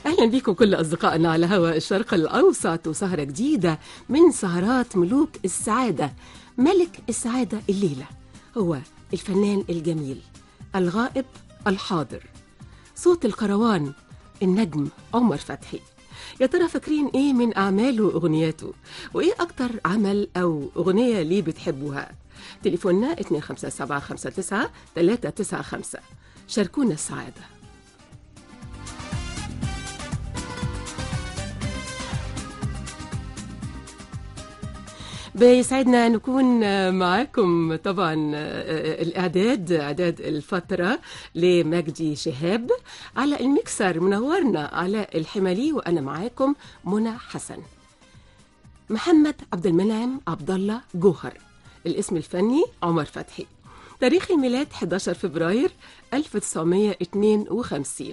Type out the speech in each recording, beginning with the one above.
أهلا بكم كل أصدقائنا على هواء الشرق الأوسط وسهرة جديدة من سهرات ملوك السعادة ملك السعادة الليلة هو الفنان الجميل الغائب الحاضر صوت الكروان النجم عمر فتحي يا ترى فاكرين ايه من اعماله واغنياته وايه اكتر عمل او اغنيه ليه بتحبوها تليفوننا 25759 395 شاركونا السعاده بيسعدنا نكون معاكم طبعا الاعداد اعداد الفتره لمجدي شهاب على الميكسر منورنا علاء الحملي وانا معاكم منى حسن محمد عبد المنعم عبد الله جوهر الاسم الفني عمر فتحي تاريخ الميلاد 11 فبراير 1952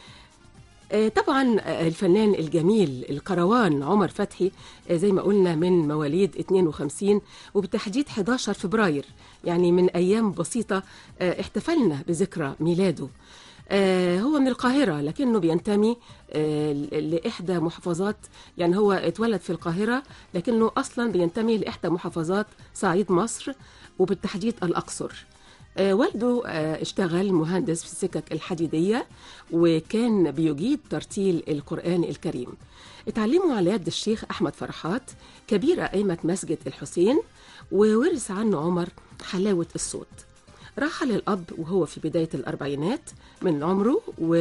طبعا الفنان الجميل الكروان عمر فتحي زي ما قلنا من مواليد 52 وبالتحديد 11 فبراير يعني من أيام بسيطة احتفلنا بذكرى ميلاده هو من القاهرة لكنه بينتمي لإحدى محافظات يعني هو اتولد في القاهرة لكنه أصلا بينتمي لإحدى محافظات صعيد مصر وبالتحديد الأقصر والده اشتغل مهندس في السكك الحديدية وكان بيجيد ترتيل القرآن الكريم اتعلموا على يد الشيخ أحمد فرحات كبير أئمة مسجد الحسين وورث عنه عمر حلاوة الصوت رحل الأب وهو في بداية الأربعينات من عمره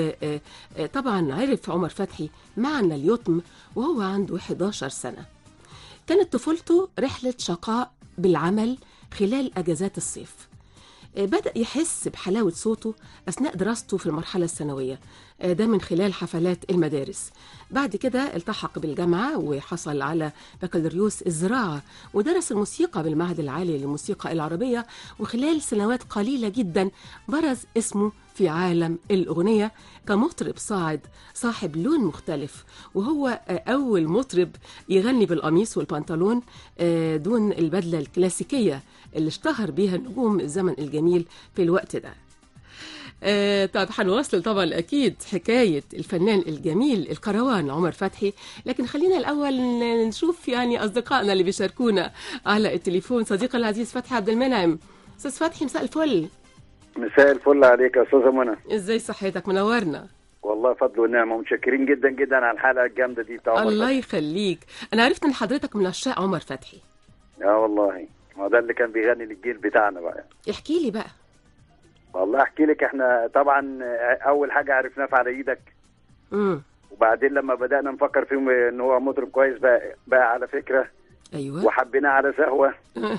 وطبعا عرف عمر فتحي معنى اليتم وهو عنده 11 سنة كانت طفولته رحلة شقاء بالعمل خلال أجازات الصيف بدأ يحس بحلاوة صوته أثناء دراسته في المرحلة الثانوية ده من خلال حفلات المدارس بعد كده التحق بالجامعة وحصل على بكالوريوس الزراعة ودرس الموسيقى بالمعهد العالي للموسيقى العربية وخلال سنوات قليلة جدا برز اسمه في عالم الأغنية كمطرب صاعد صاحب لون مختلف وهو أول مطرب يغني بالقميص والبنطلون دون البدلة الكلاسيكية اللي اشتهر بيها نجوم الزمن الجميل في الوقت ده آه طب هنواصل طبعا اكيد حكايه الفنان الجميل الكروان عمر فتحي لكن خلينا الاول نشوف يعني اصدقائنا اللي بيشاركونا على التليفون صديقي العزيز فتحي عبد المنعم استاذ فتحي مساء الفل مساء الفل عليك يا استاذه منى ازاي صحتك منورنا والله فضل ونعمه ومتشكرين جدا جدا على الحلقه الجامده دي بتاع الله يخليك انا عرفت ان حضرتك من عشاق عمر فتحي اه والله ما ده اللي كان بيغني للجيل بتاعنا بقى احكي لي بقى والله احكي لك احنا طبعا اول حاجه عرفناه في على ايدك امم وبعدين لما بدانا نفكر فيهم ان هو مطرب كويس بقى بقى على فكره ايوه وحبيناه على سهوه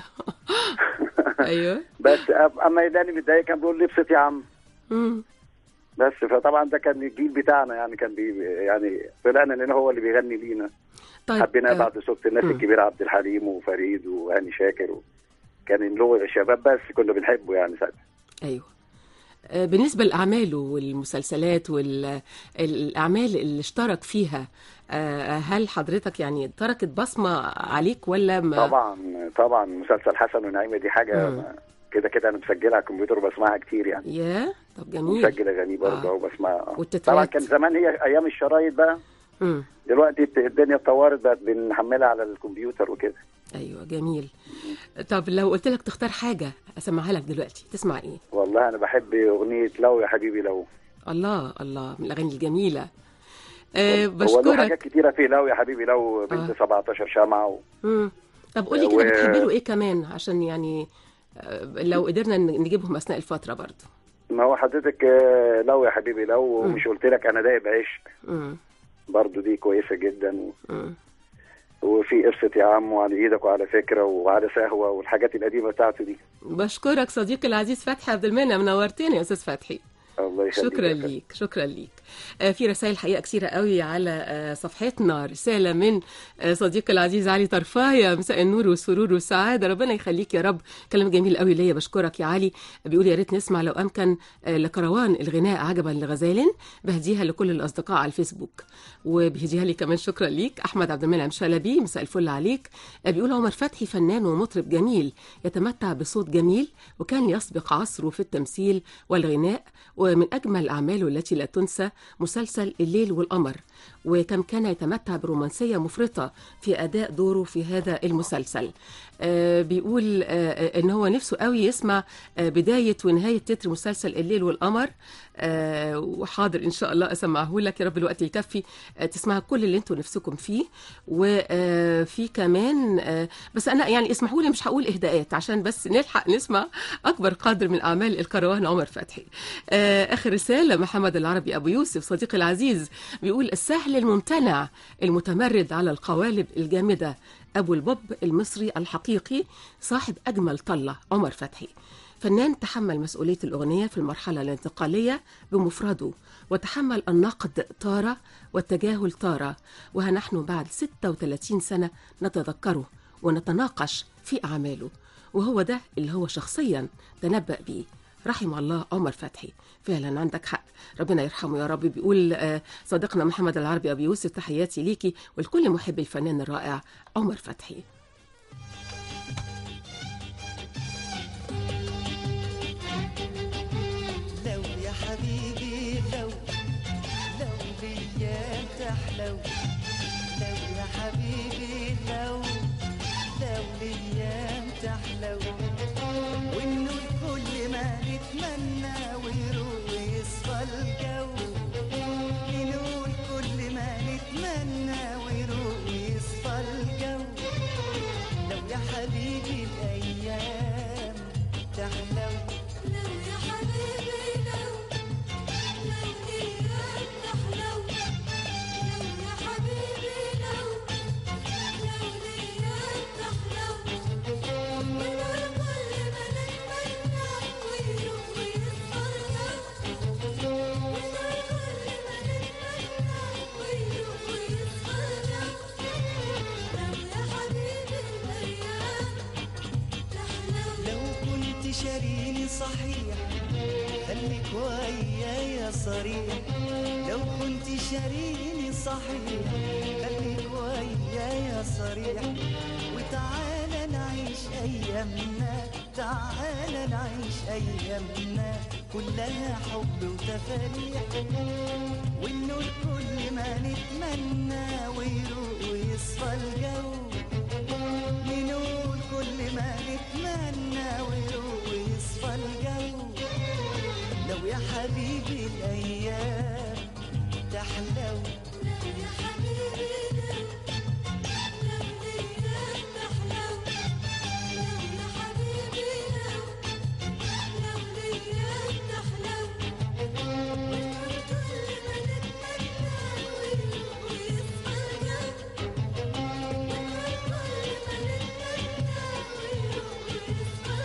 ايوه بس اما يداني متضايق كان بيقول لي ابسط يا عم امم بس فطبعا ده كان الجيل بتاعنا يعني كان بي يعني طلعنا ان هو اللي بيغني لينا طيب حبيناه آه، بعد صوت الناس مم. الكبيره عبد الحليم وفريد وهاني شاكر و... كان له شباب بس كنا بنحبه يعني ساعتها ايوه آه، بالنسبة لأعماله والمسلسلات والأعمال اللي اشترك فيها آه، هل حضرتك يعني تركت بصمة عليك ولا ما طبعا طبعا مسلسل حسن ونعيمه دي حاجه مم. ما- كده كده انا مسجلها على الكمبيوتر وبسمعها كتير يعني يا طب جميل مسجل اغاني برضه آه. وبسمعها والتترات. طبعا كان زمان هي ايام الشرايط بقى مم. دلوقتي الت- الدنيا اتطورت بقت بنحملها على الكمبيوتر وكده أيوة جميل طب لو قلت لك تختار حاجة أسمعها لك دلوقتي تسمع إيه والله انا بحب اغنيه لو يا حبيبي لو الله الله من الأغاني الجميلة أه هو له حاجات بشكرك كتيره فيه لو يا حبيبي لو بنت آه. 17 شمعه و... مم. طب قولي كده و- بتحب له إيه كمان عشان يعني آه، لو قدرنا ن- نجيبهم أثناء الفترة برضه ما هو حضرتك آه، لو يا حبيبي لو مم. مش قلت لك انا دايب عشق مم. برضو دي كويسه جدا و... مم. وفي قصه يا عم وعلى ايدك وعلى فكره وعلى سهوه والحاجات القديمه بتاعته دي بشكرك صديقي العزيز فتحي عبد المنعم نورتني يا استاذ فتحي الله يخليك شكرا يا فندم. ليك شكرا ليك آه، في رسائل حقيقه كثيره قوي على آه، صفحتنا رساله من آه، صديقي العزيز علي طرفايه مساء النور والسرور والسعاده ربنا يخليك يا رب كلام جميل قوي ليا بشكرك يا علي بيقول يا ريت نسمع لو امكن آه، لكروان الغناء عجبا لغزال بهديها لكل الاصدقاء على الفيسبوك وبيهديها لي كمان شكرا ليك احمد عبد المنعم شلبي مساء الفل عليك آه، بيقول عمر فتحي فنان ومطرب جميل يتمتع بصوت جميل وكان يسبق عصره في التمثيل والغناء ومن أجمل أعماله التي لا تنسى مسلسل الليل والقمر وكم كان يتمتع برومانسية مفرطة في أداء دوره في هذا المسلسل آه، بيقول آه، إن هو نفسه قوي يسمع آه، بداية ونهاية تتر مسلسل الليل والقمر آه، وحاضر إن شاء الله أسمعه لك يا رب الوقت يكفي آه، تسمعوا كل اللي انتوا نفسكم فيه وفي كمان آه، بس أنا يعني اسمحوا لي مش هقول إهداءات عشان بس نلحق نسمع أكبر قدر من أعمال الكروان عمر فتحي آه، آخر رسالة محمد العربي أبو يوسف صديقي العزيز بيقول السهل الممتنع المتمرد على القوالب الجامدة أبو البوب المصري الحقيقي صاحب أجمل طلة عمر فتحي فنان تحمل مسؤولية الأغنية في المرحلة الانتقالية بمفرده وتحمل النقد تارة والتجاهل تارة وها نحن بعد 36 سنة نتذكره ونتناقش في أعماله وهو ده اللي هو شخصيا تنبأ بيه رحم الله عمر فتحي فعلا عندك حق ربنا يرحمه يا رب بيقول آه، صديقنا محمد العربي أبي يوسف تحياتي ليكي ولكل محب الفنان الرائع عمر فتحي لو يا حبيبي لو لو الايام تحلو لو يا حبيبي لو لو الايام تحلو وانه الكل ما نتمنى ويروح ويصفى الجو نقول كل ما نتمنى ويروح ويصفى الجو لو يا حبيبي الايام تحلو لو يا حبيبي لو لو الايام تحلو لو يا حبيبي لو لو الايام تحلو ونور كل ما نتمنى ويروح ويصفى الجو ونور كل ما نتمنى ويروح ويصفى الجو لو يا حبيبي الايام تحلو لو كنت شاريني صحيح خليك ويايا صريح لو كنت شاريني صحيح خليك ويايا صريح وتعالى نعيش ايامنا تعالى نعيش ايامنا كلها حب وتفاريح والنور كل ما نتمنى ويروق ويصفى الجو نقول كل ما نتمنى ويروق ويصفى الجو لو يا حبيبي الايام تحلو لو يا حبيبي لو لو الايام تحلو لو يا حبيبي لو لو الايام تحلو ونقول كل ما نتمنى ويروح ويصفى الجو ونقول كل ما نتمنى ويروح ويصفى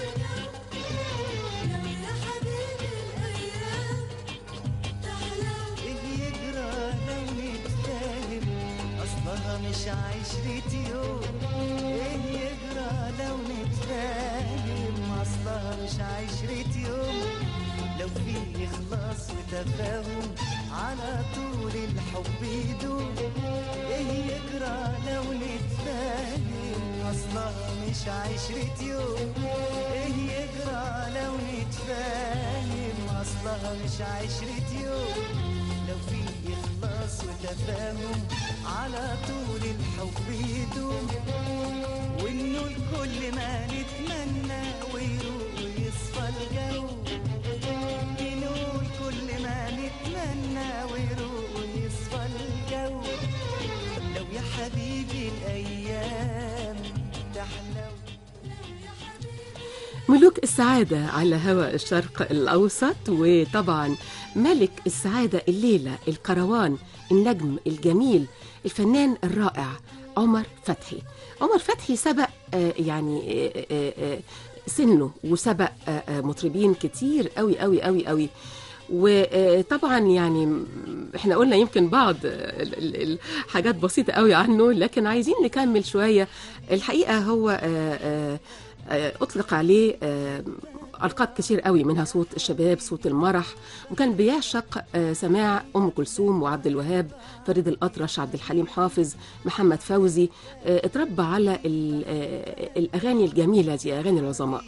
الجو لو يا حبيبي الايام تحلو ايه يجرى لو نتفاهم اصلها مش عشرة يوم ايه يجرى لو نتفاهم اصلها مش عشرة يوم لو في اخلاص وتفاهم على طول الحب يدوم ايه يجرى لو نتفاهم اصلها مش عشرة يوم ايه يجرى لو نتفاهم اصلها مش عشرة يوم لو في إخلاص وتفاهم على طول الحب يدوم وإنه الكل ما نتمنى ويروق ويصفى الجو نقول كل ما نتمنى ويروق ويصفى الجو لو يا حبيبي الأيام تحلو ملوك السعادة على هواء الشرق الأوسط وطبعا ملك السعادة الليلة الكروان النجم الجميل الفنان الرائع عمر فتحي عمر فتحي سبق آه، يعني آه، آه، آه، سنه وسبق آه، آه، مطربين كتير قوي قوي قوي قوي وطبعا يعني م- احنا قلنا يمكن بعض ال- ال- الحاجات بسيطة قوي عنه لكن عايزين نكمل شوية الحقيقة هو آه، آه، آه، أطلق عليه آه، ألقاب كتير قوي منها صوت الشباب صوت المرح وكان بيعشق آه، سماع أم كلثوم وعبد الوهاب فريد الأطرش عبد الحليم حافظ محمد فوزي آه، اتربى على ال- آه، الأغاني الجميلة دي أغاني العظماء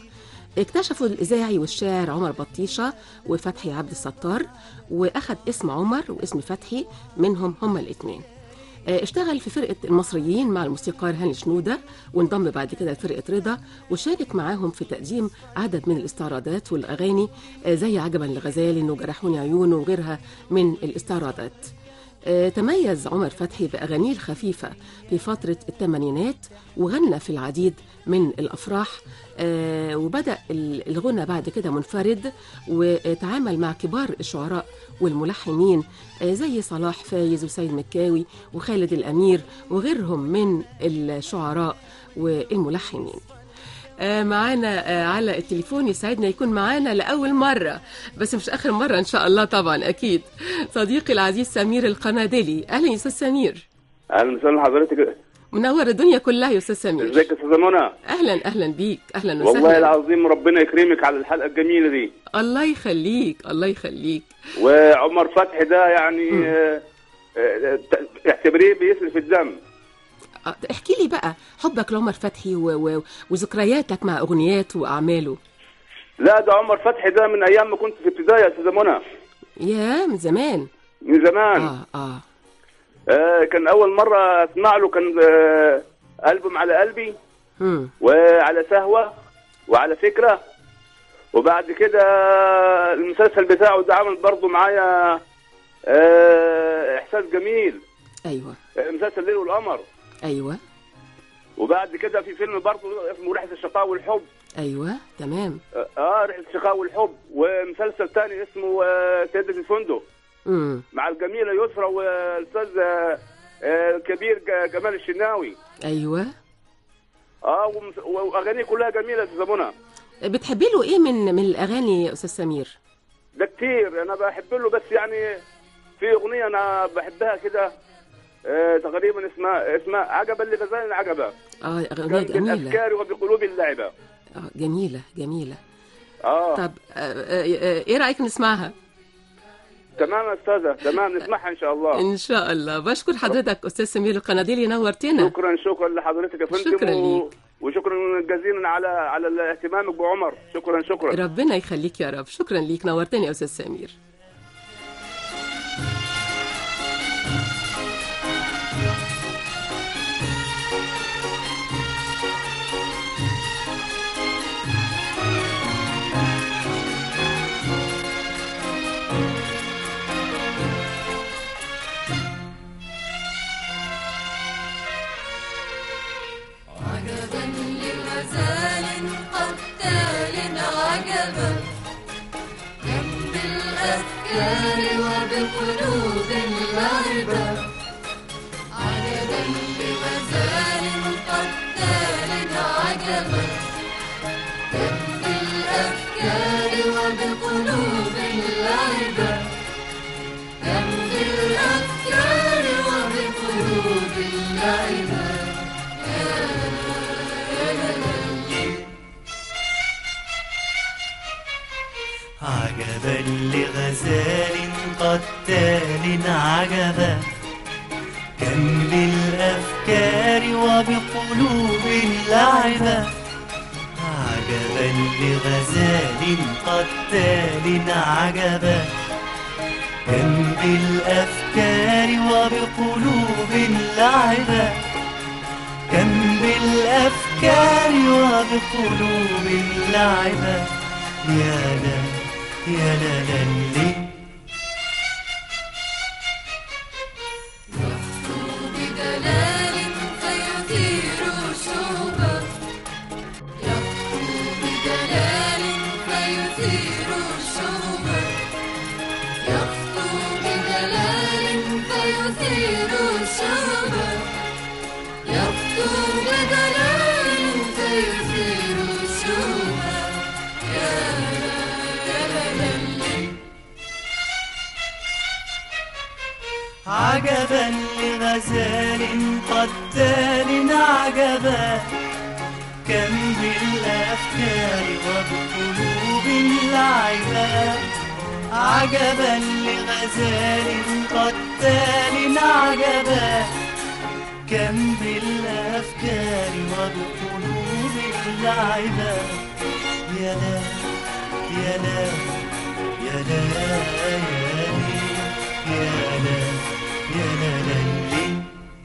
اكتشفوا الإذاعي والشاعر عمر بطيشة وفتحي عبد الستار وأخذ اسم عمر واسم فتحي منهم هما الاثنين آه، اشتغل في فرقة المصريين مع الموسيقار هاني شنودة وانضم بعد كده لفرقة رضا وشارك معاهم في تقديم عدد من الاستعراضات والأغاني آه، زي عجبا لغزال وجرحوني عيونه وغيرها من الاستعراضات آه، تميز عمر فتحي بأغانيه الخفيفة في فترة الثمانينات وغنى في العديد من الأفراح آه، وبدأ ال- الغنى بعد كده منفرد وتعامل مع كبار الشعراء والملحنين آه، زي صلاح فايز وسيد مكاوي وخالد الأمير وغيرهم من الشعراء والملحنين آه، معانا آه، على التليفون يسعدنا يكون معانا لأول مرة بس مش آخر مرة إن شاء الله طبعا أكيد صديقي العزيز سمير القنادلي أهلا يا أستاذ سمير اهلا وسهلا حضرتك منور الدنيا كلها يا أستاذ سمير ازيك يا استاذه منى أهلا أهلا بيك أهلا وسهلا والله العظيم ربنا يكرمك على الحلقه الجميله دي الله يخليك الله يخليك وعمر فتحي ده يعني آه، آه، ت- اعتبريه بيسري في الدم آه، احكي لي بقى حبك لعمر فتحي و... و... وذكرياتك مع أغنياته وأعماله لا ده عمر فتحي ده من ايام ما كنت في ابتدائي يا استاذه منى يا من زمان من زمان آه آه آه كان اول مره اسمع له كان آه البوم على قلبي مم. وعلى سهوه وعلى فكره وبعد كده المسلسل بتاعه ده عمل برضه معايا آه احساس جميل أيوة آه، مسلسل الليل والقمر أيوة وبعد كده في فيلم برضه اسمه رحله الشقاء والحب أيوة تمام اه آه، رحله الشقاء والحب ومسلسل تاني اسمه آه، سيدة الفندق مم. مع الجميله يسرى والاستاذ آه، آه، الكبير ج- جمال الشناوي أيوة اه ومس- واغانيه كلها جميله يا أستاذة منى بتحبي له إيه من من الأغاني يا أستاذ سمير؟ ده كتير انا بحب له بس يعني في اغنيه انا بحبها كده آه تقريبا اسمها اسمها عجبا لغزال عجبا اه أغنية كان جميلة بالافكار وبقلوب اللعبه اه جميلة جميلة اه طب آه، آه، آه، ايه رأيك نسمعها؟ تمام يا استاذه تمام نسمعها ان شاء الله ان شاء الله بشكر حضرتك استاذ سمير القناديلي نورتنا شكرا شكرا لحضرتك يا فندم شكرا و... ليك. وشكرا جزيلا على على اهتمامك بعمر شكرا شكرا ربنا يخليك يا رب شكرا ليك نورتني يا استاذ سمير عجبا لغزال قتال عجبا جنب الأفكار وبقلوب لعبا عجبا لغزال قتال عجبا جنب الأفكار وبقلوب لعبا جنب الأفكار وبقلوب لعبا عجبا لغزال قتال عجبا كم بالأفكار وبقلوب لعبا عجبا لغزال قتال عجبا كم بالأفكار وبقلوب لعبا كم بالأفكار وبقلوب لعبا يا لا يا لا لا لي بدلال فيثير شوبا يخطو بدلال فيثير شوبا يخطو بدلال فيثير شوبا يخطو بدلال فيثير شوبا يا يا لالي عجبا لغزال قتال عجبا كم بالأفكار وبقلوب لعبا عجبا لغزال قتال عجبا كم بالأفكار وبقلوب لعبا يا لا يا لا يا لا يا لا يا لا لا لي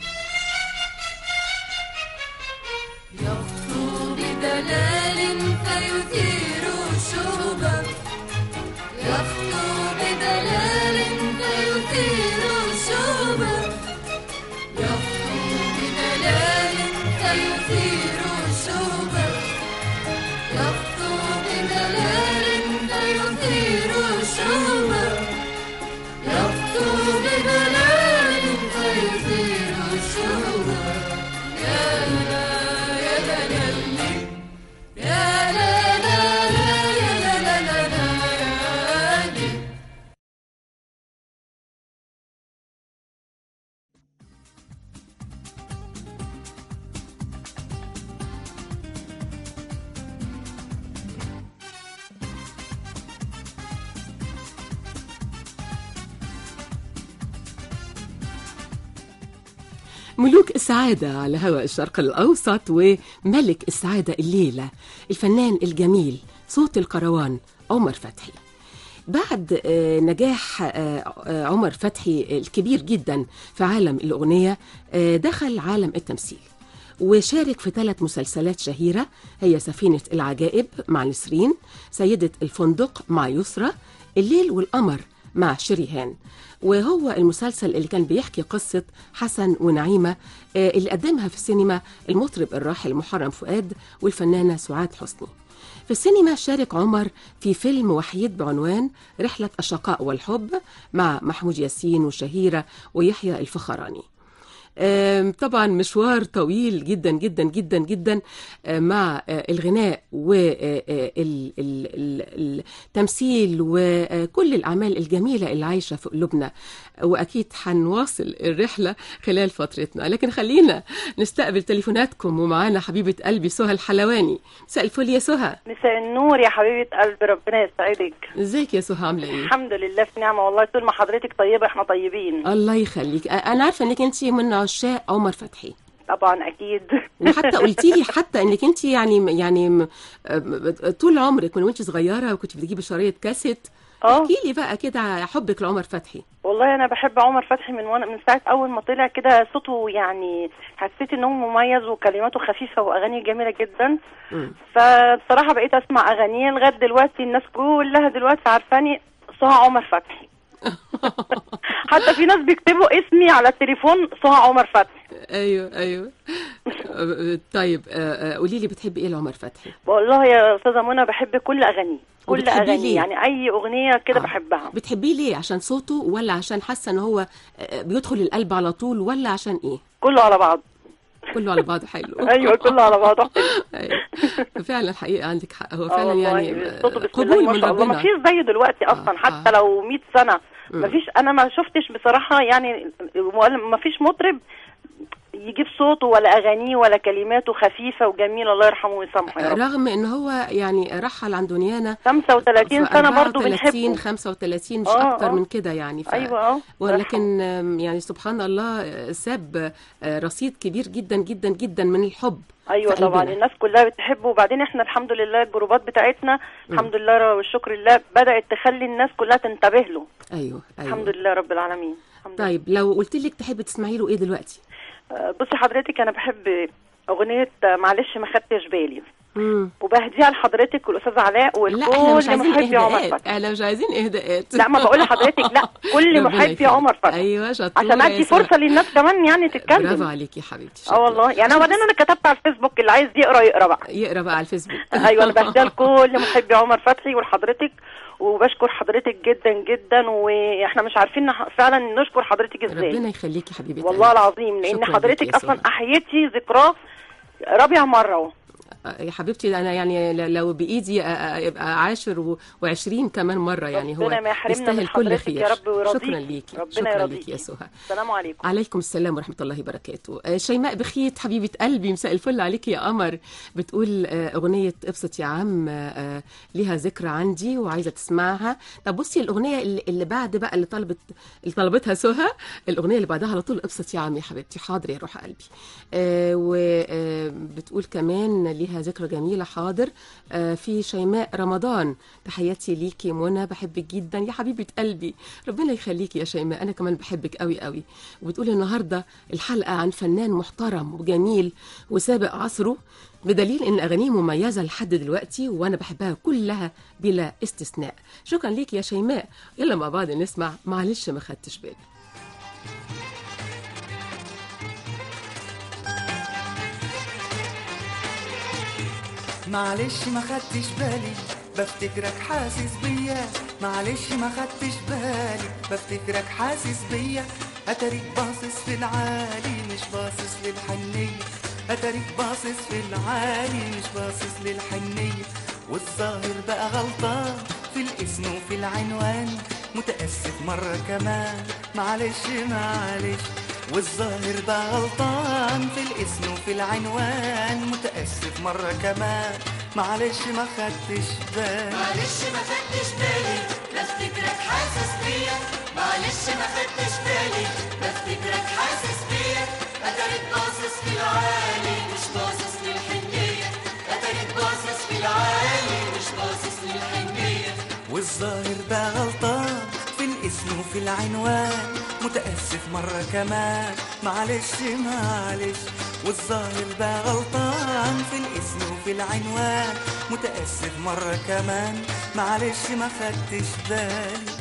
يخطو بدلال فيثير الشوبة يخطو بدلال فيثير الشوبة يخطو بدلال فيثير الشوبة يخطو بدلال فيثير الشوبة يخطو بدلال فيثير الشوبة يا لا يا لا لا لي. يا لا لا لا يا لا لا لا لا يا لي. ملوك السعادة على هواء الشرق الأوسط وملك السعادة الليلة الفنان الجميل صوت الكروان عمر فتحي بعد آه، نجاح آه، آه، عمر فتحي الكبير جدا في عالم الأغنية آه، دخل عالم التمثيل وشارك في ثلاث مسلسلات شهيرة هي سفينة العجائب مع نسرين سيدة الفندق مع يسرى الليل والقمر مع شريهان وهو المسلسل اللي كان بيحكي قصة حسن ونعيمة آه، اللي قدمها في السينما المطرب الراحل محرم فؤاد والفنانة سعاد حسني في السينما شارك عمر في فيلم وحيد بعنوان رحلة الشقاء والحب مع محمود ياسين وشهيرة ويحيى الفخراني آم، طبعا مشوار طويل جدا جدا جدا جدا آه، مع آه، الغناء والتمثيل وكل الأعمال الجميلة اللي عايشة في قلوبنا وأكيد هنواصل الرحلة خلال فترتنا لكن خلينا نستقبل تليفوناتكم ومعانا حبيبة قلبي سهى الحلواني مساء الفل يا سهى مساء النور يا حبيبة قلبي ربنا يسعدك ازيك يا سهى عاملة ايه؟ الحمد لله في نعمة والله طول ما حضرتك طيبة احنا طيبين الله يخليك أ- انا عارفه انك انت من عشاق عمر فتحي طبعا اكيد وحتى قلتي لي حتى انك انت يعني يعني م- م- طول عمرك من وانت صغيره وكنت بتجيبي شرايط كاسيت اه احكي لي بقى كده حبك لعمر فتحي والله انا بحب عمر فتحي من وانا من ساعة اول ما طلع كده صوته يعني حسيت ان هو مميز وكلماته خفيفة واغانيه جميلة جدا مم. فبصراحة بقيت اسمع اغانيه لغاية دلوقتي الناس كلها دلوقتي عارفاني سهى عمر فتحي حتى في ناس بيكتبوا اسمي على التليفون سهى عمر فتحي ايوه ايوه طيب آه، آه، قولي لي بتحبي ايه لعمر فتحي والله يا استاذه منى بحب كل اغانيه كل وبتحبيه اغانيه ليه؟ يعني اي اغنيه كده آه. بحبها بتحبيه ليه عشان صوته ولا عشان حاسه ان هو آه، بيدخل القلب على طول ولا عشان ايه كله على بعض كله على بعضه حلو ايوه كله على بعضه أيوة. فعلا حقيقه عندك حق هو آه فعلا والله، يعني صوته بسم الله قبول ما من شاء الله ما ربنا فيش زيه دلوقتي اصلا آه، حتى آه. لو 100 سنه مم. ما فيش انا ما شفتش بصراحه يعني ما فيش مطرب يجيب صوته ولا اغانيه ولا كلماته خفيفه وجميله الله يرحمه ويسامحه يا رب رغم ان هو يعني رحل عن دنيانا 35 في سنه برضه 34 بنحبه 35 مش آه، اكتر آه. من كده يعني ف... ايوه اه ولكن آم، يعني سبحان الله آه، ساب آه، رصيد كبير جدا جدا جدا من الحب ايوه في طبعا قلبنا. الناس كلها بتحبه وبعدين احنا الحمد لله الجروبات بتاعتنا الحمد لله والشكر لله بدات تخلي الناس كلها تنتبه له ايوه ايوه الحمد لله رب العالمين الحمد لله. طيب لو قلت لك تحبي تسمعي له ايه دلوقتي آه، بصي حضرتك انا بحب اغنيه آه، معلش ما خدتش بالي مم. وبهديها لحضرتك والاستاذ علاء لا احنا مش ولكل عايزين محبي عمر اهداءات فتحي احنا مش عايزين اهداءات لا ما بقول لحضرتك لا كل ربنا محبي يخليك. عمر فتحي ايوه شطوره عشان يا ادي سهى. فرصه للناس كمان يعني برافو تتكلم عليكي يا حبيبتي اه والله يعني عشان وبعدين انا كتبت على الفيسبوك اللي عايز يقرا يقرا بقى يقرا بقى على الفيسبوك ايوه انا بهديها لكل محبي عمر فتحي ولحضرتك وبشكر حضرتك جدا جدا واحنا مش عارفين نح- فعلا نشكر حضرتك ازاي ربنا يخليكي حبيبتي والله العظيم لان شكراً ليكي حضرتك يا اصلا سهى. احييتي ذكراه رابع مره اهو يا حبيبتي انا يعني ل- لو بايدي أ- أ- يبقى عاشر و- وعشرين كمان مره يعني هو ربنا ما يحرمنا من يستاهل كل حضرتك خير يا رب ويرضيك. شكرا ليكي ربنا شكرا يرضيك. ليكي يا سهى السلام عليكم عليكم السلام ورحمة الله وبركاته آه، شيماء بخيت حبيبة قلبي مساء الفل عليك يا قمر بتقول آه، أغنية ابسط يا عم آه، آه، ليها ذكرى عندي وعايزة تسمعها طب بصي الأغنية اللي اللي بعد بقى اللي طلبت اللي طلبتها سهى الأغنية اللي بعدها على طول ابسط يا عم يا حبيبتي حاضر يا روح قلبي وبتقول كمان ليها لها ذكرى جميلة حاضر آه في شيماء رمضان تحياتي ليكي منى بحبك جدا يا حبيبة قلبي ربنا يخليكي يا شيماء أنا كمان بحبك قوي قوي وبتقولي النهاردة الحلقة عن فنان محترم وجميل وسابق عصره بدليل ان اغانيه مميزه لحد دلوقتي وانا بحبها كلها بلا استثناء شكرا ليك يا شيماء يلا مع بعض نسمع معلش ما خدتش بالي معلش ما خدتش بالي بفتكرك حاسس بيا معلش ما خدتش بالي بفتكرك حاسس بيا اتاريك باصص في العالي مش باصص للحنية اتاريك باصص في العالي مش باصص للحنية والظاهر بقى غلطان في الاسم وفي العنوان متأسف مرة كمان معلش معلش والظاهر بقى غلطان في الاسم وفي العنوان متأسف مرة كمان معلش ما خدتش بالي معلش ما خدتش بالي بفتكرك حاسس بيا معلش ما خدتش بالي بفتكرك حاسس بيا اتاريك باصص في العالي مش باصص للحنية اتاريك باصص في العالي مش باصص للحنية والظاهر بقى غلطان في الاسم وفي العنوان متأسف مرة كمان معلش معلش والظاهر بقى غلطان في الاسم وفي العنوان متأسف مرة كمان معلش ما خدتش بالي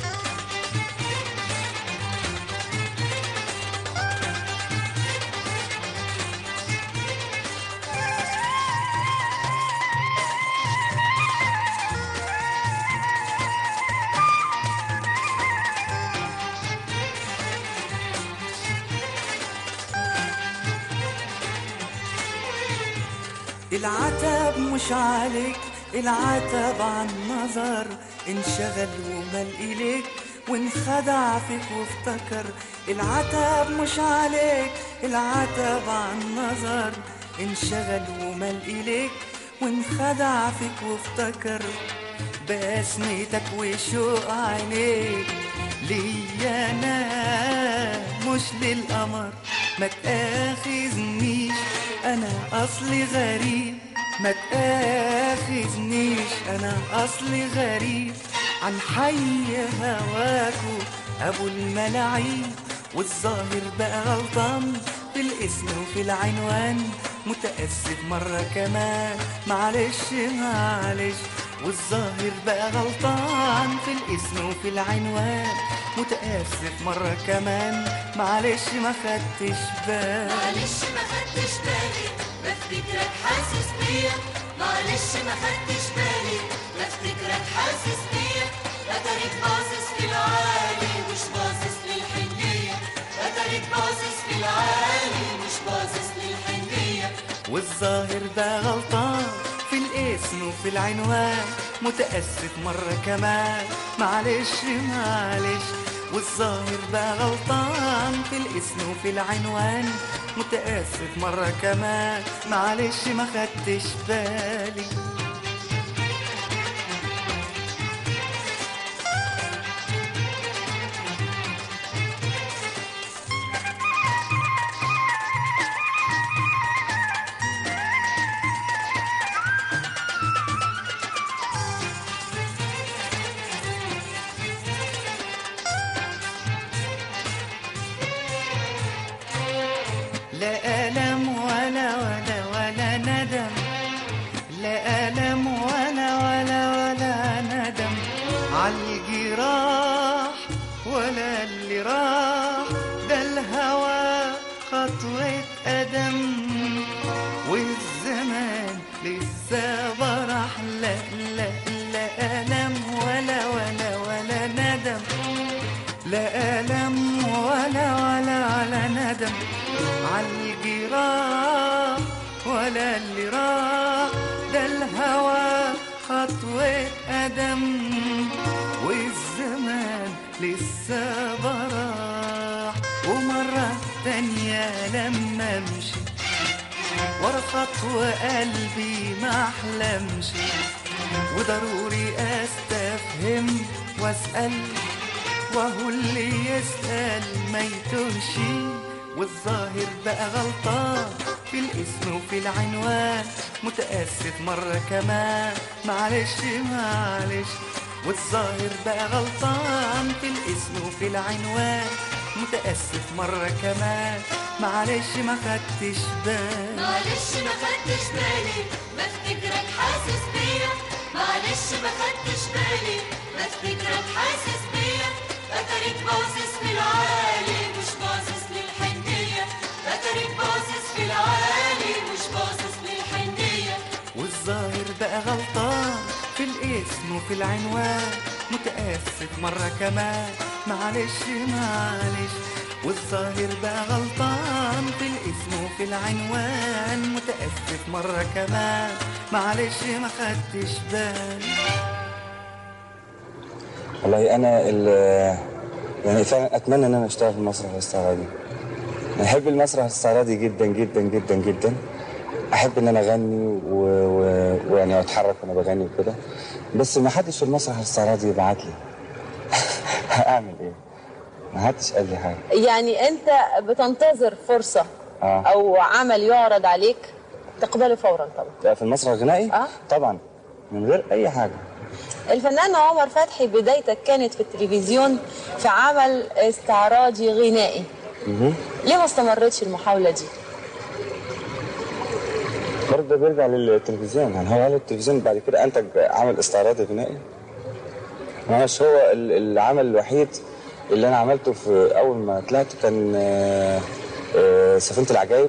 العتب مش عليك العتب عن نظر انشغل ومل إليك وانخدع فيك وافتكر العتب مش عليك العتب عن نظر انشغل ومل إليك وانخدع فيك وافتكر بسمتك وشوق عينيك ليا انا مش للقمر ما تاخذنيش انا اصلي غريب ما تاخذنيش انا اصلي غريب عن حي هواكو ابو الملاعين والظاهر بقى غلطان في الاسم وفي العنوان متأسف مرة كمان معلش معلش والظاهر بقى غلطان في الاسم وفي العنوان متأسف مرة كمان معلش ما خدتش بالي معلش ما خدتش بالي بفتكرك حاسس بيا معلش ما خدتش بالي بفتكرك حاسس بيا اتاريك باصص في العالي مش باصص للحنية اتاريك باصص في العالي مش باصص للحنية والظاهر بقى غلطان في الاسم وفي العنوان متأسف مرة كمان معلش معلش والظاهر بقى غلطان في الاسم وفي العنوان متأسف مرة كمان معلش ما خدتش بالي لا ألم ولا ولا ولا ندم لا ألم ولا ولا ولا ندم عالجراح ولا اللي راح ده الهوى خطوة قدم والزمان لسه برح لا لا لا ألم ولا ولا ولا ندم لا ألم ولا ولا ولا ندم عالجراح ولا اللي راح ده الهوى خطوة قدم والزمان لسه براح ومرة تانية لما امشي ورا خطوة قلبي ما احلمش وضروري استفهم واسأل وهو اللي يسأل ما يتوهش والظاهر بقى غلطان في الاسم وفي العنوان متأسف مرة كمان معلش معلش والظاهر بقى غلطان في الاسم وفي العنوان متأسف مرة كمان معلش ما خدتش بالي معلش ما خدتش بالي بفتكرك حاسس بيا معلش ما خدتش بالي بفتكرك حاسس بيا اتاريك باصص في العالي مش باصص للحنية اتاريك باصص في العالي مش باصص للحنية والظاهر بقى غلطان في الاسم وفي العنوان متأسف مرة كمان معلش معلش والظاهر بقى غلطان في الاسم وفي العنوان متأسف مرة كمان معلش ما خدتش بالي والله انا ال- يعني فعلا اتمنى ان انا اشتغل في المسرح الاستعراضي أنا احب المسرح الاستعراضي جدا جدا جدا جدا احب ان انا اغني و- و- ويعني اتحرك وانا بغني وكده بس ما حدش في المسرح الاستعراضي يبعت لي اعمل ايه ما حدش قال لي حاجه يعني انت بتنتظر فرصة آه. او عمل يعرض عليك تقبله فورا طبعا لا، في المسرح الغنائي آه. طبعا من غير اي حاجه الفنان عمر فتحي بدايتك كانت في التلفزيون في عمل استعراضي غنائي ليه ما استمرتش المحاولة دي؟ برضه ده بيرجع للتلفزيون يعني هو هل التلفزيون بعد كده انتج عمل استعراضي غنائي؟ مش هو ال- العمل الوحيد اللي انا عملته في اول ما طلعت كان آه، آه، سفينه العجائب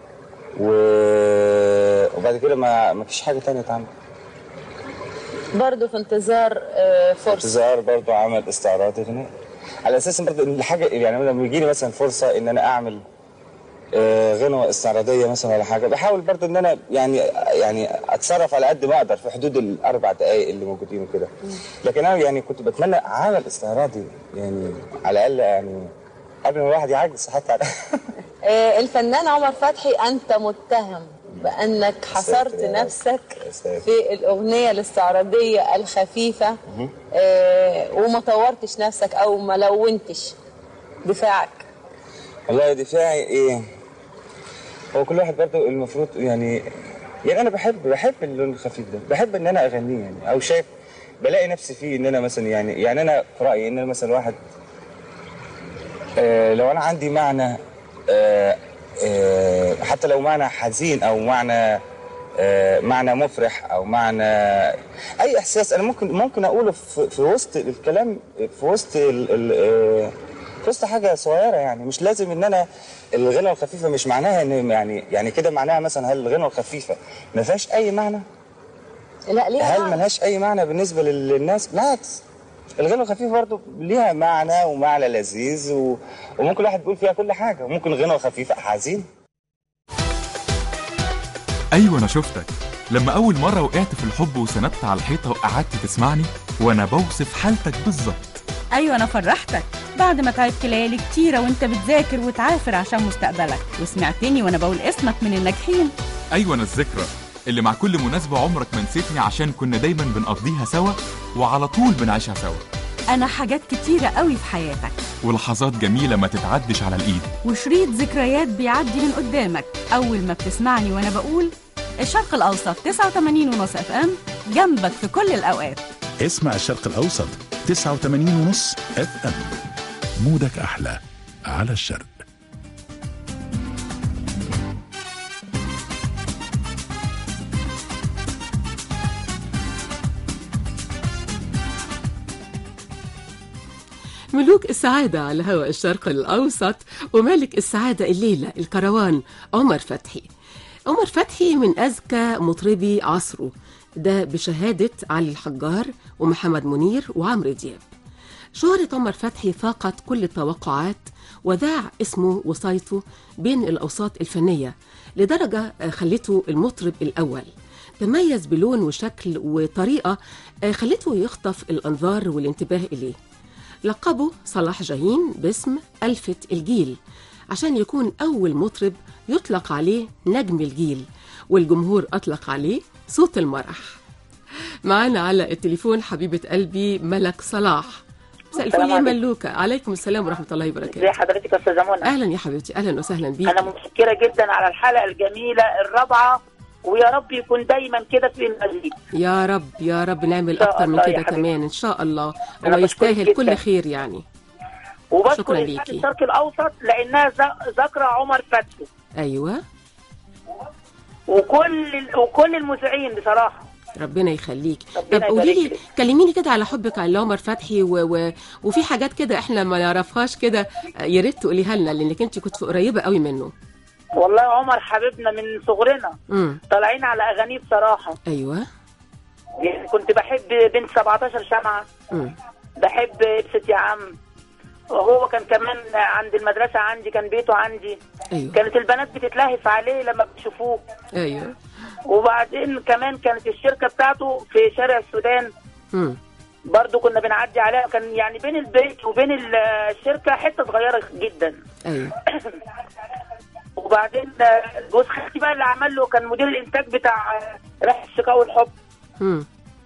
و- وبعد كده ما ما فيش حاجه تانية اتعمل برضه في انتظار آه، فرصة انتظار برضه عمل استعراضي غنائي على اساس برضه ان الحاجه يعني لما يجي لي مثلا فرصه ان انا اعمل آه، غنوه استعراضيه مثلا ولا حاجه بحاول برضه ان انا يعني يعني اتصرف على قد ما اقدر في حدود الاربع دقائق اللي موجودين وكده لكن انا يعني كنت بتمنى عمل استعراضي يعني على الاقل يعني قبل ما الواحد يعجز حتى على آه، الفنان عمر فتحي انت متهم بانك حصرت ساتر يا رب. نفسك يا ساتر. في الاغنيه الاستعراضيه الخفيفه آه، وما طورتش نفسك او ما لونتش دفاعك والله دفاعي ايه هو كل واحد برضه المفروض يعني يعني انا بحب بحب اللون الخفيف ده بحب ان انا اغنيه يعني او شايف بلاقي نفسي فيه ان انا مثلا يعني يعني انا في رايي ان انا مثلا واحد آه لو انا عندي معنى آه آه حتى لو معنى حزين او معنى آه معنى مفرح او معنى اي احساس انا ممكن ممكن اقوله في, في وسط الكلام في وسط ال ال آه في وسط حاجه صغيره يعني مش لازم ان انا الغنى الخفيفه مش معناها ان يعني يعني كده معناها مثلا هل الغنى الخفيفه ما فيهاش اي معنى لا ليه هل ملهاش اي معنى بالنسبه لل- للناس بالعكس الغنى الخفيف برضه ليها معنى ومعنى لذيذ و... وممكن الواحد يقول فيها كل حاجه وممكن غنى خفيفه حزين ايوه انا شفتك لما اول مره وقعت في الحب وسندت على الحيطه وقعدت تسمعني وانا بوصف حالتك بالظبط ايوه انا فرحتك بعد ما تعبت ليالي كتيره وانت بتذاكر وتعافر عشان مستقبلك وسمعتني وانا بقول اسمك من الناجحين ايوه انا الذكرى اللي مع كل مناسبه عمرك ما نسيتني عشان كنا دايما بنقضيها سوا وعلى طول بنعيشها سوا انا حاجات كتيره قوي في حياتك ولحظات جميله ما تتعدش على الايد وشريط ذكريات بيعدي من قدامك اول ما بتسمعني وانا بقول الشرق الاوسط 89 ونص اف ام جنبك في كل الاوقات اسمع الشرق الأوسط 89 ونص اف ام مودك أحلى على الشرق ملوك السعادة على هواء الشرق الأوسط وملك السعادة الليلة الكروان عمر فتحي عمر فتحي من أذكى مطربي عصره ده بشهادة علي الحجار ومحمد منير وعمرو دياب شهرة عمر فتحي فاقت كل التوقعات وذاع اسمه وصيته بين الأوساط الفنية لدرجة آه، خلته المطرب الأول تميز بلون وشكل وطريقة آه، خلته يخطف الأنظار والانتباه إليه لقبه صلاح جاهين باسم ألفة الجيل عشان يكون أول مطرب يطلق عليه نجم الجيل والجمهور أطلق عليه صوت المرح معانا على التليفون حبيبة قلبي ملك صلاح مساء الفل السلام يا عليكم. ملوكة عليكم السلام ورحمة الله ازي وبركاته حضرتك يا استاذه منى أهلا يا حبيبتي أهلا وسهلا بيك انا متشكره جدا على الحلقه الجميله الرابعه ويا رب يكون دايما كده في المزيد يا رب يا رب نعمل إن شاء أكتر من الله يا كده حبيبتي. كمان إن شاء الله أنا هو بشكرك يستاهل جداً. كل خير يعني وبشكر شكراً إذاعة ليكي. الشرق الاوسط لانها ذ- ذاكره عمر فتحي أيوة وكل وكل المذيعين بصراحه ربنا يخليك طب ربنا قولي يبارك لي لك. كلميني كده على حبك على عمر فتحي و... و... وفي حاجات كده احنا ما نعرفهاش كده يا ريت تقوليها لنا لانك انت كنت قريبه قوي منه والله عمر حبيبنا من صغرنا امم طالعين على اغانيه بصراحه ايوه يعني كنت بحب بنت 17 شمعه امم بحب ابسط يا عم وهو كان كمان عند المدرسه عندي كان بيته عندي ايوه كانت البنات بتتلهف عليه لما بيشوفوه ايوه وبعدين كمان كانت الشركه بتاعته في شارع السودان امم برضو كنا بنعدي عليها كان يعني بين البيت وبين ال- الشركه حته صغيره جدا ايوه وبعدين آه، جوز خالتي بقى اللي عمل له كان مدير الانتاج بتاع آه، ريحه الشقاء والحب امم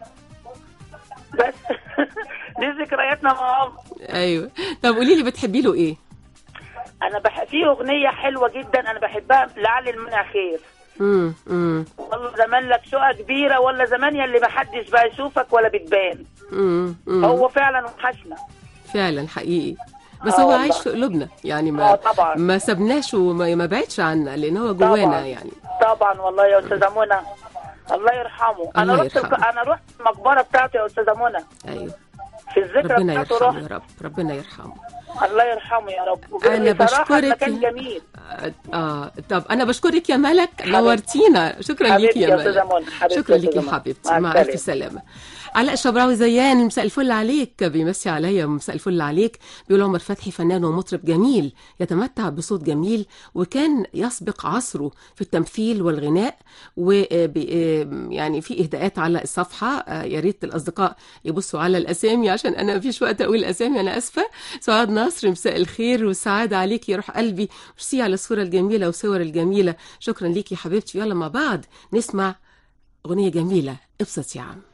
بس دي ذكرياتنا مع عمر ايوه طب قولي لي بتحبي له ايه انا بح... في اغنيه حلوه جدا انا بحبها لعل المنع خير امم امم والله زمان لك شقه كبيره ولا زمان يا اللي محدش بقى يشوفك ولا بتبان امم هو فعلا وحشنا فعلا حقيقي بس آه هو والله. عايش في قلوبنا يعني آه ما طبعا. ما سبناش وما ما بعدش عنا لان هو جوانا طبعا. يعني طبعا والله يا استاذه منى الله يرحمه انا الله رحت يرحمه. انا رحت المقبره بتاعته يا استاذه منى ايوه في الذكرى ربنا بتاعته يرحمه رحت يا رب ربنا يرحمه الله يرحمه يا رب أنا بصراحة بشكرك المكان يا- جميل اه طب انا بشكرك يا ملك نورتينا شكرا حبيبتي ليكي يا يا أستاذة ملك منى، حبيبتي شكرا يا ليكي أستاذة يا منى. حبيبتي مع مع السلامة. الف سلامه علاء الشبراوي زيان مساء الفل عليك بيمسي عليا مساء الفل عليك بيقول عمر فتحي فنان ومطرب جميل يتمتع بصوت جميل وكان يسبق عصره في التمثيل والغناء و يعني في اهداءات على الصفحه آه، يا ريت الاصدقاء يبصوا على الاسامي عشان انا مفيش وقت اقول الاسامي انا اسفه سعاد نصر مساء الخير والسعاده عليك يا روح قلبي ميرسي على الصوره الجميله والصور الجميله شكرا ليكي يا حبيبتي يلا مع بعض نسمع اغنيه جميله ابسط يا عم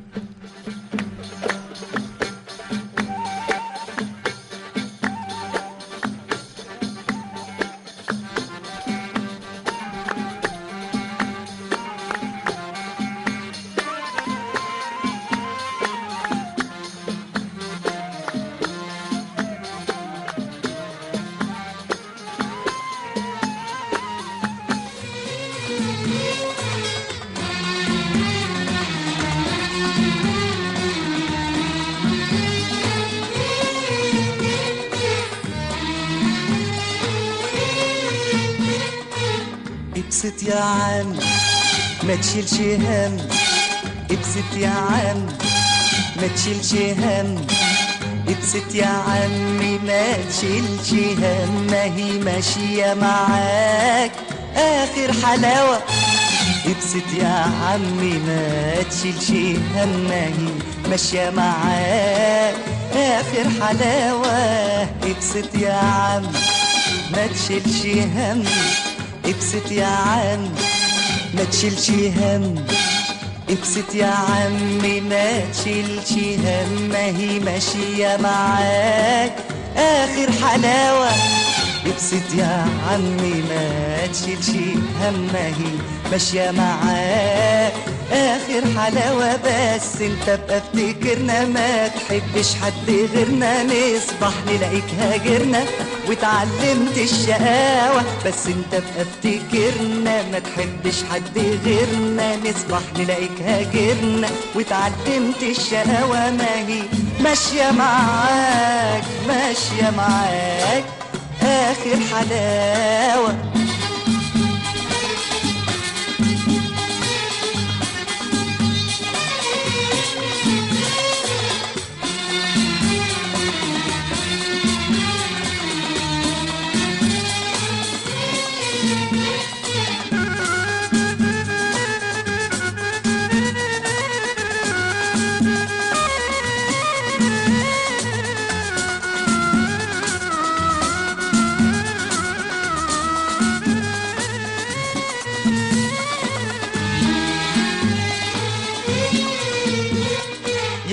ابسط يا عم ما تشيلش هم ابسط يا عم ما تشيلش هم ابسط يا عمي ما تشيلش هم ما هي ماشية معاك آخر حلاوة ابسط يا عمي ما تشيلش هم ما هي ماشية معاك آخر حلاوة ابسط يا عم ما تشيلش هم ابسط يا عم ما تشيلش هم ابسط يا عمي ما تشيلش هم ما هي ماشية معاك آخر حلاوة ابسط يا عمي ما تشيلش هم ما هي ماشية معاك آخر حلاوة بس انت بقى افتكرنا ما تحبش حد غيرنا نصبح نلاقيك هاجرنا واتعلمت الشقاوة بس انت بقى افتكرنا ما تحبش حد غيرنا نصبح نلاقيك هاجرنا واتعلمت الشقاوة ما هي ماشية معاك ماشية معاك آخر حلاوة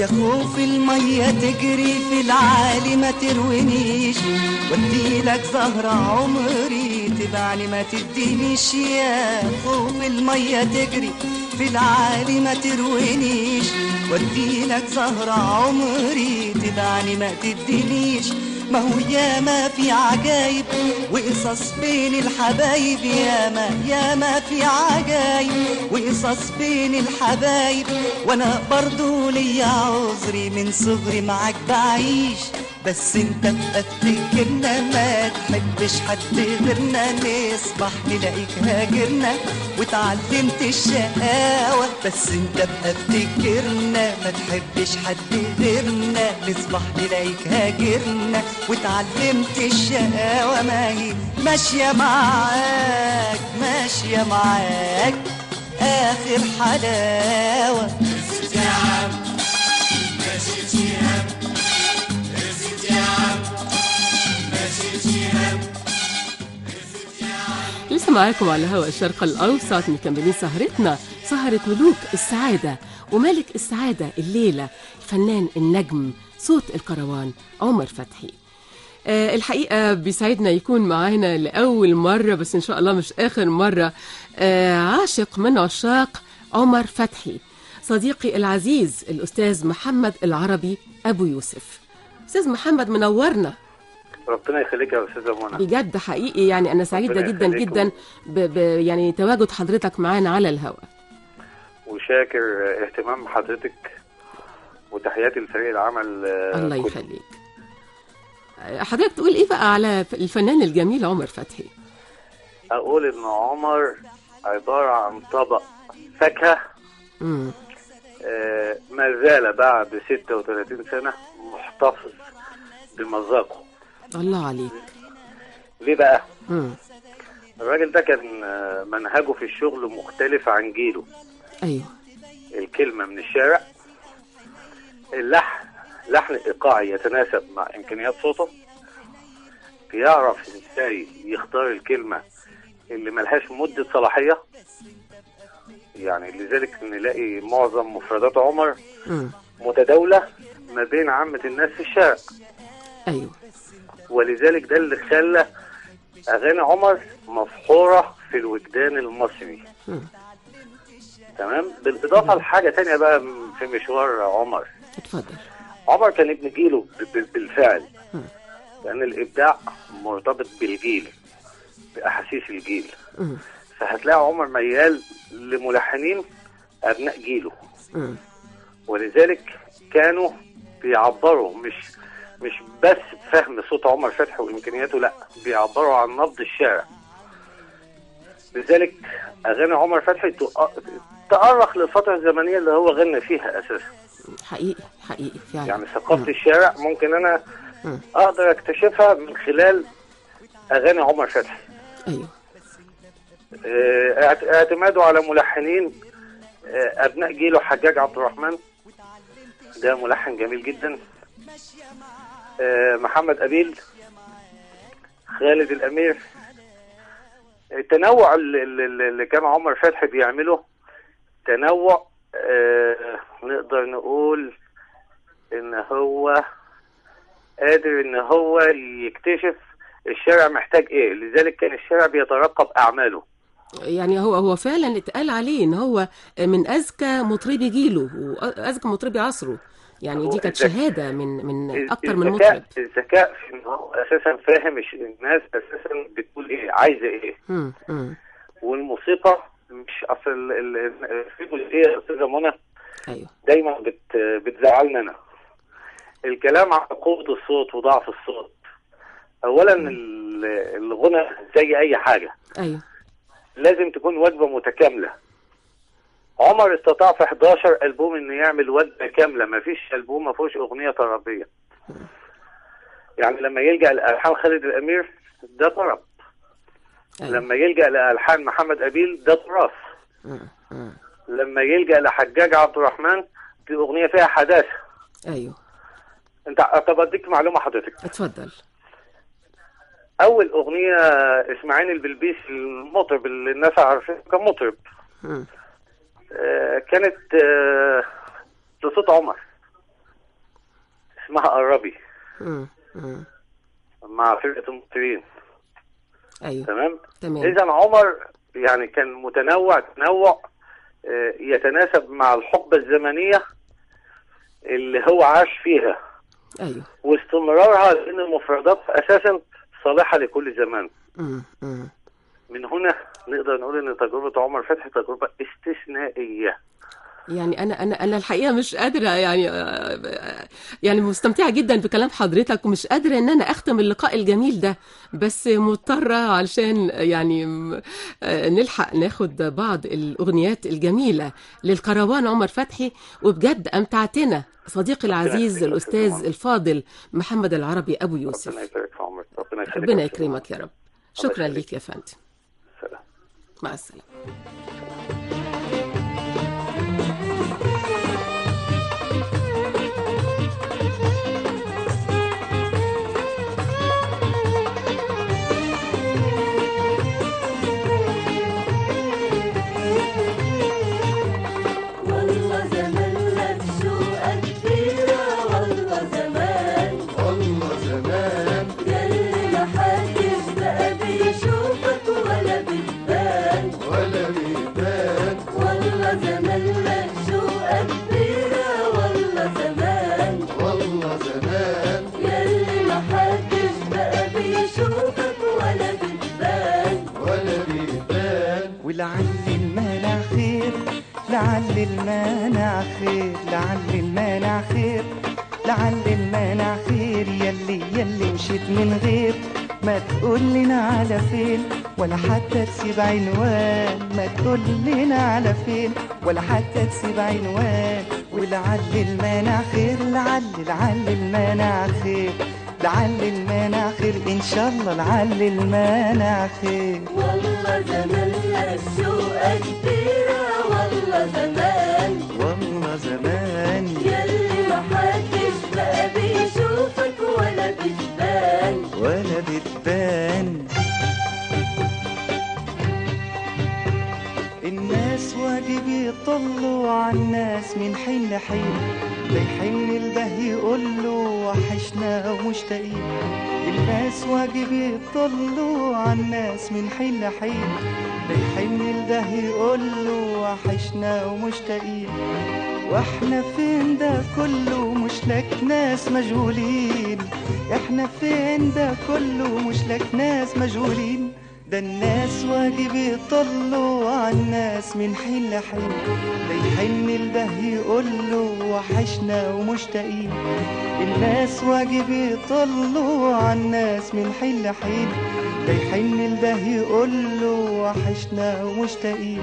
يا خوف المية تجري في العالي ما تروينيش وديلك زهرة عمري تبعني ما تدينيش يا خوف المية تجري في العالي ما تروينيش وديلك زهرة عمري تبعني ما تدينيش ما هو ياما في عجايب وقصص بين الحبايب ياما ياما في عجايب وقصص بين الحبايب وانا برضو ليا عذري من صغري معاك بعيش بس انت بقى تفتكرنا ما تحبش حد غيرنا نصبح نلاقيك هاجرنا وتعلمت الشقاوة بس انت بقى تفتكرنا ما تحبش حد غيرنا نصبح نلاقيك هاجرنا وتعلمت الشقاوة ما هي ماشية معاك ماشية معاك آخر حلاوة يا عم مشيت يا عم رزت يا عم مشيت يا عم لسه معاكم على هواء الشرق الأوسط مكملين سهرتنا سهرة ملوك السعادة وملك السعادة الليلة الفنان النجم صوت الكروان عمر فتحي آه الحقيقة بيسعدنا يكون معانا لأول مرة بس إن شاء الله مش آخر مرة آه عاشق من عشاق عمر فتحي صديقي العزيز الأستاذ محمد العربي أبو يوسف أستاذ محمد منورنا ربنا يخليك يا استاذه منى بجد حقيقي يعني انا سعيده ربنا جدا يخليكم. جدا ب... ب... يعني تواجد حضرتك معانا على الهواء وشاكر اهتمام حضرتك وتحياتي لفريق العمل آه، الله كله. يخليك حضرتك تقول ايه بقى على الفنان الجميل عمر فتحي اقول ان عمر عباره عن طبق فاكهه امم آه، ما زال بعد 36 سنه محتفظ بمذاقه الله عليك ليه بقى؟ امم الراجل ده كان آه، منهجه في الشغل مختلف عن جيله ايوه الكلمة من الشارع اللحن لحن إيقاعي يتناسب مع إمكانيات صوته بيعرف إزاي يختار الكلمة اللي ملهاش مدة صلاحية يعني لذلك نلاقي معظم مفردات عمر امم متداولة ما بين عامة الناس في الشارع ايوه ولذلك ده اللي خلى أغاني عمر مفحورة في الوجدان المصري مم. تمام بالإضافة لحاجة تانية بقى في مشوار عمر اتفضل عمر كان ابن جيله ب- ب- بالفعل مم. لأن الإبداع مرتبط بالجيل بأحاسيس الجيل امم فهتلاقي عمر ميال لملحنين أبناء جيله امم ولذلك كانوا بيعبروا مش مش بس بفهم صوت عمر فتحي وامكانياته لا بيعبروا عن نبض الشارع لذلك اغاني عمر فتحي تؤ- تأرخ للفتره الزمنيه اللي هو غنى فيها اساسا حقيقي حقيقي فعلا يعني ثقافه الشارع ممكن انا مم. اقدر اكتشفها من خلال اغاني عمر فتحي ايوه آه، اعت- اعتماده على ملحنين آه، ابناء جيله حجاج عبد الرحمن ده ملحن جميل جدا آه، محمد أبيل خالد الأمير التنوع اللي, اللي اللي كان عمر فتحي بيعمله تنوع آه، نقدر نقول ان هو قادر ان هو يكتشف الشارع محتاج ايه لذلك كان الشارع بيترقب اعماله يعني هو هو فعلا اتقال عليه ان هو من اذكى مطربي جيله واذكى مطربي عصره يعني دي كانت الذك- شهاده من من اكتر من الذكاء مطرب الذكاء في ان هو اساسا فاهم الش- الناس اساسا بتقول ايه عايزه ايه مم. مم. والموسيقى مش اصل ال- ال- في جزئيه يا استاذه منى ايوه دايما بت بتزعلنا انا الكلام عن قوه الصوت وضعف الصوت اولا ال- الغنى زي اي حاجه ايوه لازم تكون وجبه متكامله عمر استطاع في 11 البوم انه يعمل وجبه كامله ما فيش البوم ما فيهوش اغنيه طربيه يعني لما يلجا لالحان خالد الامير ده طرب أيوة. لما يلجا لالحان محمد ابيل ده تراث مم. مم. لما يلجا لحجاج عبد الرحمن دي اغنيه فيها حداثه ايوه انت طب اديك معلومه حضرتك اتفضل اول اغنيه اسماعيل البلبيس المطرب اللي الناس عارفينه كان مطرب مم. آه، كانت آه، لصوت عمر اسمها قربي مم. مم. مع فرقه المطربين ايوه تمام تمام اذا عمر يعني كان متنوع تنوع آه، يتناسب مع الحقبه الزمنيه اللي هو عاش فيها ايوه واستمرارها لان المفردات اساسا صالحه لكل زمان مم. مم. من هنا نقدر نقول ان تجربه عمر فتحي تجربه استثنائيه يعني انا انا انا الحقيقه مش قادره يعني آه، يعني مستمتعه جدا بكلام حضرتك ومش قادره ان انا اختم اللقاء الجميل ده بس مضطره علشان يعني آه، نلحق ناخد بعض الاغنيات الجميله للكروان عمر فتحي وبجد امتعتنا صديقي العزيز الاستاذ الفاضل محمد العربي ابو يوسف ربنا يبارك في عمرك ربنا يخليك ربنا يكرمك يا رب شكرا ليك يا فندم سلام. مع السلامه والله زمان لك شوقة كبيرة والله زمان والله زمان ياللي محدش بقى بيشوفك ولا بتبان ولا بتبان والله زمان لك شوقة كبيرة والله زمان والله زمان ياللي محدش بقى بيشوفك ولا بتبان ولا بتبان ولعل المانع خير لعل المانع خير لعل المانع خير لعل المانع خير يلي يلي مشيت من غير ما تقول لنا على فين ولا حتى تسيب عنوان ما تقول لنا على فين ولا حتى تسيب عنوان ولعل المانع خير لعل لعل المانع خير لعل المانع خير ان شاء الله لعل المانع خير والله زمان لك شوقة كبيرة والله زمان والله زمان ياللي محدش بقى بيشوفك ولا بتبان ولا بتبان الناس واجب يطلوا عالناس من حين لحين ده يحن البه يقول له وحشنا ومشتاقين الناس واجب يطلوا عالناس من حين لحين ده يحن البه يقول له وحشنا ومشتاقين واحنا فين ده كله مش لك ناس مجهولين احنا فين ده كله مش لك ناس مجهولين ده الناس واجب يطلوا عالناس من حين لحين ده يحن البه يقول له وحشنا ومشتاقين الناس واجب يطلوا عالناس من حين لحين ده يحن البه يقول له وحشنا ومشتاقين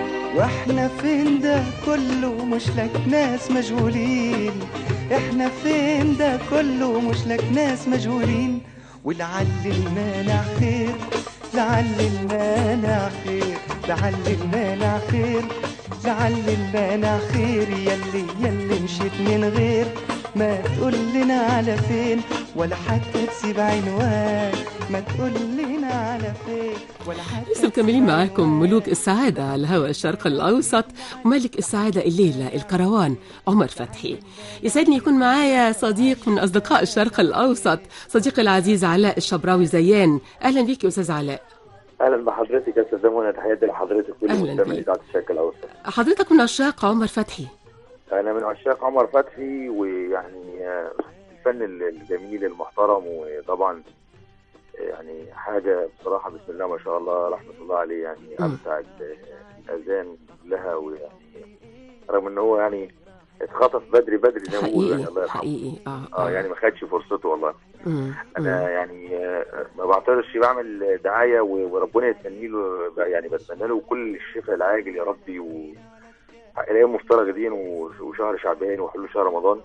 واحنا فين ده كله مش لك ناس مجهولين احنا فين ده كله مش لك ناس مجهولين ولعل المانع خير لعل المانع خير لعل المانع خير لعل المانع خير يلي يلي مشيت من غير ما تقول لنا على فين ولا حتى تسيب عنوان ما تقول لنا على فين ولا حتى لسه مكملين معاكم ملوك السعادة على هواء الشرق الأوسط وملك السعادة الليلة الكروان عمر فتحي يسعدني يكون معايا صديق من أصدقاء الشرق الأوسط صديقي العزيز علاء الشبراوي زيان أهلا بيك يا أستاذ علاء اهلا بحضرتك يا استاذ منى تحياتي لحضرتك كل أهلاً مستمعي بيك. اذاعه الشرق الاوسط حضرتك من عشاق عمر فتحي انا من عشاق عمر فتحي ويعني آه، الفن الجميل المحترم وطبعا آه، يعني حاجه بصراحه بسم الله ما شاء الله رحمه الله عليه يعني مم. امتع ال- الاذان كلها ويعني رغم ان هو يعني اتخطف بدري بدري زي ما بيقولوا يعني الله حقيقي يرحمه حقيقي اه اه يعني ما خدش فرصته والله مم. مم. انا يعني آه، ما بعترضش بعمل دعايه و- وربنا يتمني له يعني بتمنى له كل الشفاء العاجل يا ربي و الايام مفترجه دي و- وشهر شعبان وحلول شهر رمضان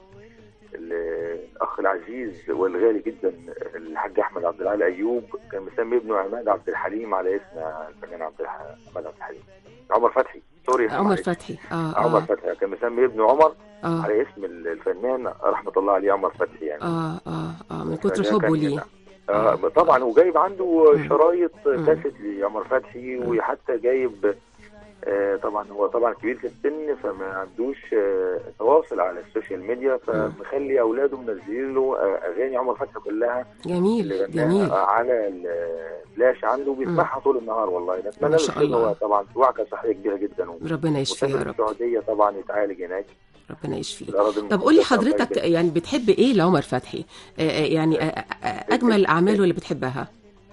ال- الاخ العزيز والغالي جدا الحاج احمد عبد العال ايوب كان مسمي ابنه عماد عبد الحليم على اسم الفنان عبد الح- عماد عبد الحليم عمر فتحي سوري عمر معلش. فتحي اه عمر اه فتحي كان مسمي ابنه عمر آه. على اسم الفنان رحمه الله عليه عمر فتحي يعني اه اه اه من كتر فده حبه كان- ليه آه طبعا وجايب عنده مم. شرايط مم. كاسيت لعمر فتحي وحتى جايب آه، طبعا هو طبعا كبير في السن فما عندوش آه، تواصل على السوشيال ميديا فمخلي اولاده منزلين له آه، اغاني عمر فتحي كلها جميل اللي غناها جميل على الفلاش عنده بيسمعها طول النهار والله نتمنى ما له شاء الخير، الله. هو طبعا في وعكه صحيه كبيره جدا و- ربنا يشفيه يا وسافر رب السعوديه طبعا يتعالج هناك ربنا يشفيه في الأراضي طب قول لي المقدسة، الله حضرتك يبارك. يعني بتحب ايه لعمر فتحي آه، آه، يعني آه، آه، اجمل اعماله اللي بتحبها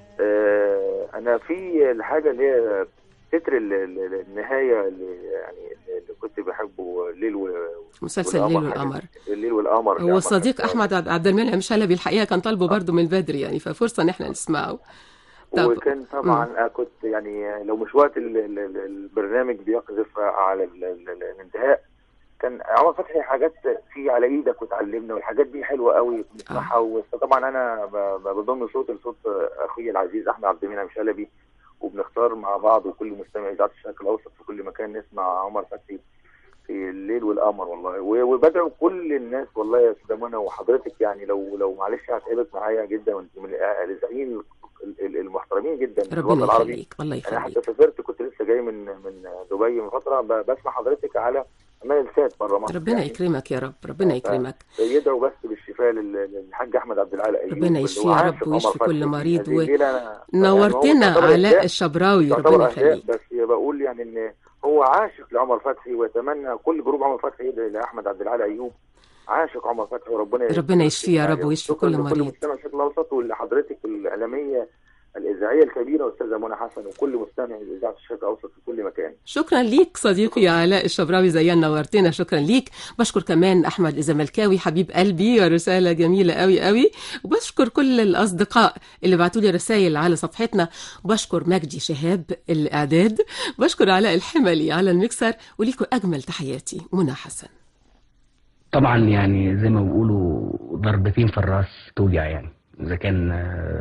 آه، انا في الحاجه اللي هي تتر ال- ال- النهايه اللي يعني اللي كنت بحبه الليل و... مسلسل الليل والقمر والقمر حاجة- الليل والقمر اللي هو عمل صديق فتحي. احمد عبد عبد المنعم شلبي الحقيقه كان طالبه برضه من بدري يعني ففرصه ان احنا نسمعه طب وكان طبعا آه، كنت يعني لو مش وقت ال- ال- ال- البرنامج بيقذف على ال- ال- ال- الانتهاء كان عمر فتحي حاجات في على ايدك وتعلمنا والحاجات دي حلوه قوي بنسمعها طبعا انا ب- ب- بضم صوت لصوت اخوي العزيز احمد عبد المنعم شلبي وبنختار مع بعض وكل مستمع اذاعه الشرق الاوسط في كل مكان نسمع عمر فتحي في الليل والقمر والله و- وبدعو كل الناس والله يا استاذه منى وحضرتك يعني لو لو معلش هتعبك معايا جدا وانت من الاذاعيين ال- ال- المحترمين جدا في الوطن ربنا العربي يخليك الله انا يخليك حتى سافرت كنت لسه جاي من من دبي من فتره ب- بسمع حضرتك على امان السات بره مصر ربنا يكرمك يا رب ربنا يكرمك يدعو بس بالشفاء لل- للحاج احمد عبد العال ايوب ربنا اللي يشفيه هو يا عاشق رب عمر ويشفي فتحي كل في مريض هذه و... الليلة أنا- نورتنا يعني هو يعتبر علاء إهداء- الشبراوي يعتبر ربنا إهداء، يخليك بس بقول يعني ان هو عاشق لعمر فتحي ويتمنى كل جروب عمر فتحي يدعي لاحمد عبد العال ايوب عاشق عمر فتحي وربنا ربنا يشفيه يا رب ويشفي شكراً كل لكل مريض مستمع الشرق الاوسط ولحضرتك الاعلاميه الاذاعيه الكبيره استاذه منى حسن وكل مستمع اذاعه الشرق الاوسط في كل مكان شكرا ليك صديقي علاء الشبراوي زيان نورتنا شكرا ليك بشكر كمان احمد الزملكاوي حبيب قلبي ورساله جميله قوي قوي وبشكر كل الاصدقاء اللي بعتوا لي رسائل على صفحتنا وبشكر مجدي شهاب الاعداد بشكر علاء الحملي على المكسر وليكم اجمل تحياتي منى حسن طبعا يعني زي ما بيقولوا ضربتين في الراس توجع يعني اذا كان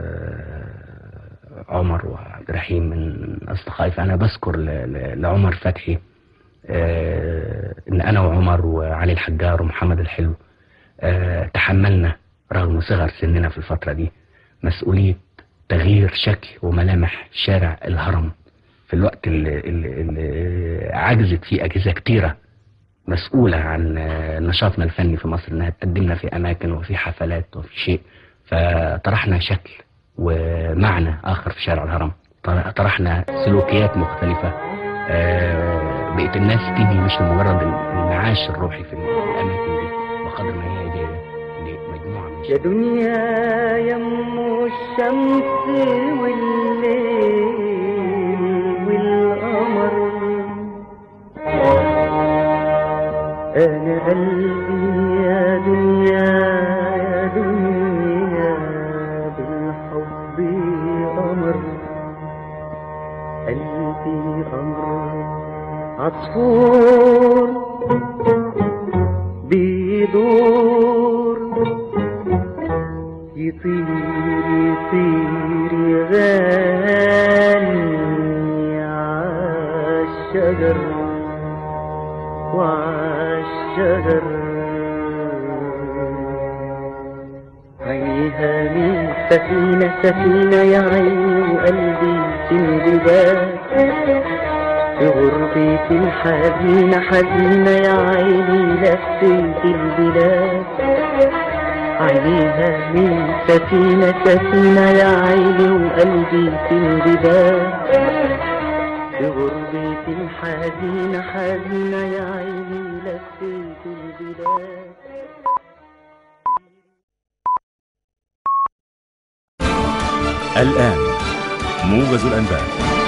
آه، عمر وعبد الرحيم من اصدقائي فانا بذكر ل- ل- لعمر فتحي آه، ان انا وعمر وعلي الحجار ومحمد الحلو آه، تحملنا رغم صغر سننا في الفتره دي مسؤوليه تغيير شكل وملامح شارع الهرم في الوقت اللي, اللي, اللي عجزت فيه اجهزه كتيره مسؤولة عن آه، نشاطنا الفني في مصر انها تقدمنا في اماكن وفي حفلات وفي شيء فطرحنا شكل ومعنى اخر في شارع الهرم طر- طرحنا سلوكيات مختلفة آه، بقت الناس تيجي مش لمجرد المعاش الروحي في الاماكن دي بقدر ما هي جاية لمجموعة من يا دنيا يم الشمس والليل والقمر أنا قلبي يا دنيا يا دنيا بالحب قمر قلبي قمر عصفور بيدور يطير يطير يغني عالشجر وعالشجر عينيها من سفينة سفينة يا عيني وقلبي في انجبال في غربتي الحزينة حزينة يا عيني لفيت البلاد عينيها من سفينة سفينة يا عيني وقلبي في انجبال في غربتي الحزينة حزينة يا عيني لفيت البلاد الآن موجز الأنباء